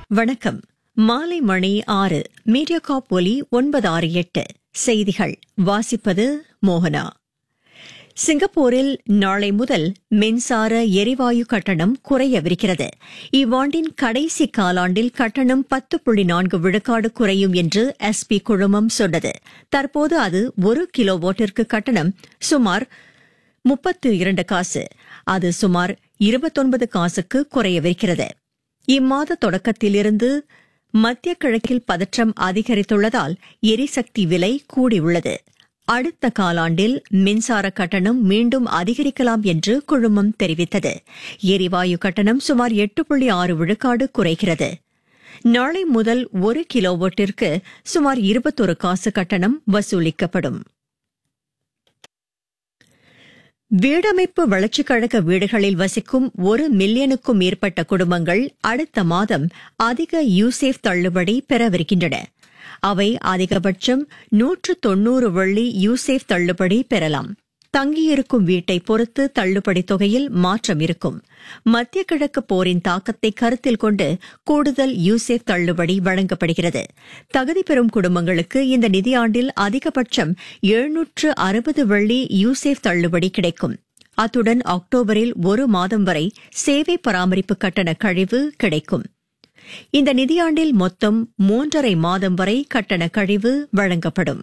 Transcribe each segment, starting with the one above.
வணக்கம் மாலை மணி ஆறு மீடியா காப் ஒலி ஒன்பது ஆறு எட்டு செய்திகள் வாசிப்பது மோகனா சிங்கப்பூரில் நாளை முதல் மின்சார எரிவாயு கட்டணம் குறையவிருக்கிறது இவ்வாண்டின் கடைசி காலாண்டில் கட்டணம் பத்து புள்ளி நான்கு விழுக்காடு குறையும் என்று எஸ்பி குழுமம் சொன்னது தற்போது அது ஒரு கிலோவாட்டிற்கு கட்டணம் சுமார் முப்பத்து இரண்டு காசு அது சுமார் இருபத்தொன்பது காசுக்கு குறையவிருக்கிறது இம்மாத தொடக்கத்திலிருந்து மத்திய கிழக்கில் பதற்றம் அதிகரித்துள்ளதால் எரிசக்தி விலை கூடியுள்ளது அடுத்த காலாண்டில் மின்சார கட்டணம் மீண்டும் அதிகரிக்கலாம் என்று குழுமம் தெரிவித்தது எரிவாயு கட்டணம் சுமார் எட்டு புள்ளி ஆறு விழுக்காடு குறைகிறது நாளை முதல் ஒரு கிலோவாட்டிற்கு சுமார் இருபத்தொரு காசு கட்டணம் வசூலிக்கப்படும் வீடமைப்பு வளர்ச்சிக் கழக வீடுகளில் வசிக்கும் ஒரு மில்லியனுக்கும் மேற்பட்ட குடும்பங்கள் அடுத்த மாதம் அதிக யூசேஃப் தள்ளுபடி பெறவிருக்கின்றன அவை அதிகபட்சம் நூற்று தொன்னூறு வெள்ளி யூசேஃப் தள்ளுபடி பெறலாம் தங்கியிருக்கும் வீட்டை பொறுத்து தள்ளுபடி தொகையில் மாற்றம் இருக்கும் மத்திய கிழக்கு போரின் தாக்கத்தை கருத்தில் கொண்டு கூடுதல் யூசேஃப் தள்ளுபடி வழங்கப்படுகிறது தகுதி பெறும் குடும்பங்களுக்கு இந்த நிதியாண்டில் அதிகபட்சம் எழுநூற்று அறுபது வெள்ளி யூசேஃப் தள்ளுபடி கிடைக்கும் அத்துடன் அக்டோபரில் ஒரு மாதம் வரை சேவை பராமரிப்பு கட்டண கழிவு கிடைக்கும் இந்த நிதியாண்டில் மொத்தம் மூன்றரை மாதம் வரை கட்டண கழிவு வழங்கப்படும்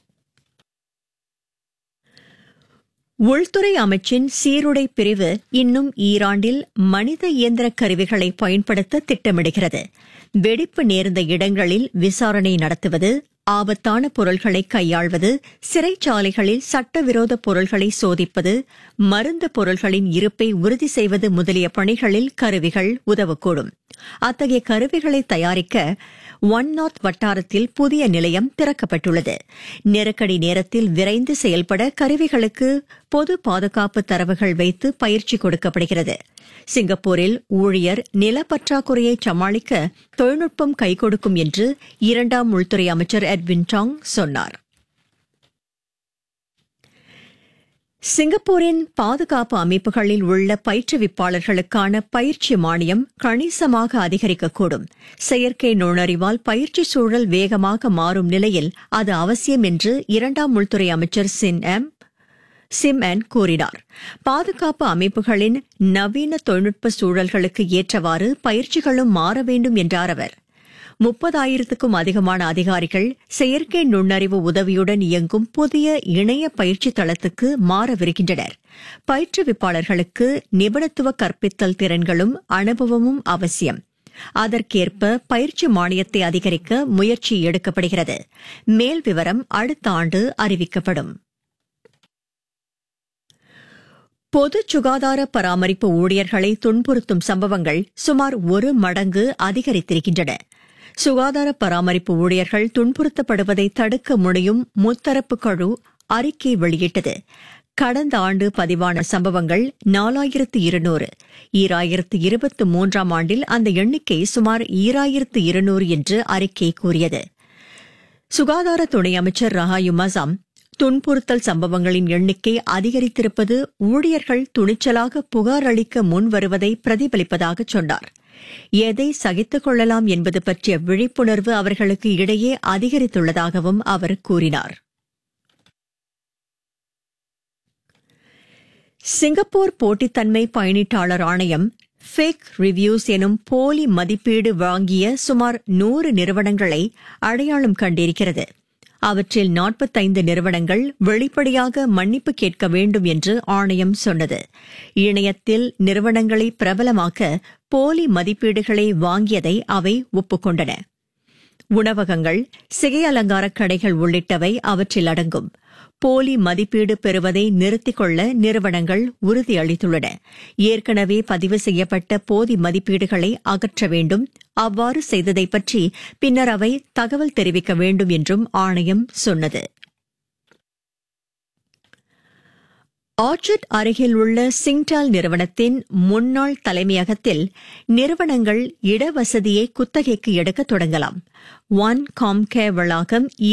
உள்துறை அமைச்சின் சீருடை பிரிவு இன்னும் ஈராண்டில் மனித இயந்திர கருவிகளை பயன்படுத்த திட்டமிடுகிறது வெடிப்பு நேர்ந்த இடங்களில் விசாரணை நடத்துவது ஆபத்தான பொருள்களை கையாள்வது சிறைச்சாலைகளில் சட்டவிரோத பொருள்களை சோதிப்பது மருந்து பொருள்களின் இருப்பை உறுதி செய்வது முதலிய பணிகளில் கருவிகள் உதவக்கூடும் அத்தகைய கருவிகளை தயாரிக்க ஒன் நார்த் வட்டாரத்தில் புதிய நிலையம் திறக்கப்பட்டுள்ளது நெருக்கடி நேரத்தில் விரைந்து செயல்பட கருவிகளுக்கு பொது பாதுகாப்பு தரவுகள் வைத்து பயிற்சி கொடுக்கப்படுகிறது சிங்கப்பூரில் ஊழியர் நிலப்பற்றாக்குறையை சமாளிக்க தொழில்நுட்பம் கை கொடுக்கும் என்று இரண்டாம் உள்துறை அமைச்சர் எட்வின் டாங் சொன்னார் சிங்கப்பூரின் பாதுகாப்பு அமைப்புகளில் உள்ள பயிற்றுவிப்பாளர்களுக்கான பயிற்சி மானியம் கணிசமாக அதிகரிக்கக்கூடும் செயற்கை நுண்ணறிவால் பயிற்சி சூழல் வேகமாக மாறும் நிலையில் அது அவசியம் என்று இரண்டாம் உள்துறை அமைச்சர் சின் எம் சிம் என் கூறினார் பாதுகாப்பு அமைப்புகளின் நவீன தொழில்நுட்ப சூழல்களுக்கு ஏற்றவாறு பயிற்சிகளும் மாற வேண்டும் என்றார் அவர் முப்பதாயிரத்துக்கும் அதிகமான அதிகாரிகள் செயற்கை நுண்ணறிவு உதவியுடன் இயங்கும் புதிய இணைய பயிற்சி தளத்துக்கு மாறவிருக்கின்றனர் பயிற்றுவிப்பாளர்களுக்கு நிபுணத்துவ கற்பித்தல் திறன்களும் அனுபவமும் அவசியம் அதற்கேற்ப பயிற்சி மானியத்தை அதிகரிக்க முயற்சி எடுக்கப்படுகிறது மேல் விவரம் அடுத்த ஆண்டு அறிவிக்கப்படும் பொது சுகாதார பராமரிப்பு ஊழியர்களை துன்புறுத்தும் சம்பவங்கள் சுமார் ஒரு மடங்கு அதிகரித்திருக்கின்றன சுகாதார பராமரிப்பு ஊழியர்கள் துன்புறுத்தப்படுவதை தடுக்க முடியும் முத்தரப்பு குழு அறிக்கை வெளியிட்டது கடந்த ஆண்டு பதிவான சம்பவங்கள் நாலாயிரத்து இருநூறு ஈராயிரத்து இருபத்தி மூன்றாம் ஆண்டில் அந்த எண்ணிக்கை சுமார் ஈராயிரத்து இருநூறு என்று அறிக்கை கூறியது சுகாதார துணை அமைச்சர் ரஹாயு மசாம் துன்புறுத்தல் சம்பவங்களின் எண்ணிக்கை அதிகரித்திருப்பது ஊழியர்கள் துணிச்சலாக புகார் அளிக்க முன் வருவதை பிரதிபலிப்பதாக சொன்னார் எதை சகித்துக் கொள்ளலாம் என்பது பற்றிய விழிப்புணர்வு அவர்களுக்கு இடையே அதிகரித்துள்ளதாகவும் அவர் கூறினார் சிங்கப்பூர் போட்டித்தன்மை பயணீட்டாளர் ஆணையம் ஃபேக் ரிவ்யூஸ் எனும் போலி மதிப்பீடு வாங்கிய சுமார் நூறு நிறுவனங்களை அடையாளம் கண்டிருக்கிறது அவற்றில் நாற்பத்தைந்து நிறுவனங்கள் வெளிப்படையாக மன்னிப்பு கேட்க வேண்டும் என்று ஆணையம் சொன்னது இணையத்தில் நிறுவனங்களை பிரபலமாக்க போலி மதிப்பீடுகளை வாங்கியதை அவை ஒப்புக்கொண்டன உணவகங்கள் சிகை அலங்கார கடைகள் உள்ளிட்டவை அவற்றில் அடங்கும் போலி மதிப்பீடு பெறுவதை நிறுத்திக் கொள்ள நிறுவனங்கள் உறுதியளித்துள்ளன ஏற்கனவே பதிவு செய்யப்பட்ட போதி மதிப்பீடுகளை அகற்ற வேண்டும் அவ்வாறு செய்ததை பற்றி பின்னர் அவை தகவல் தெரிவிக்க வேண்டும் என்றும் ஆணையம் சொன்னது ஆர்ச்சர்ட் அருகில் உள்ள சிங்டால் நிறுவனத்தின் முன்னாள் தலைமையகத்தில் நிறுவனங்கள் இடவசதியை குத்தகைக்கு எடுக்க தொடங்கலாம் ஒன் காம்கே வளாகம்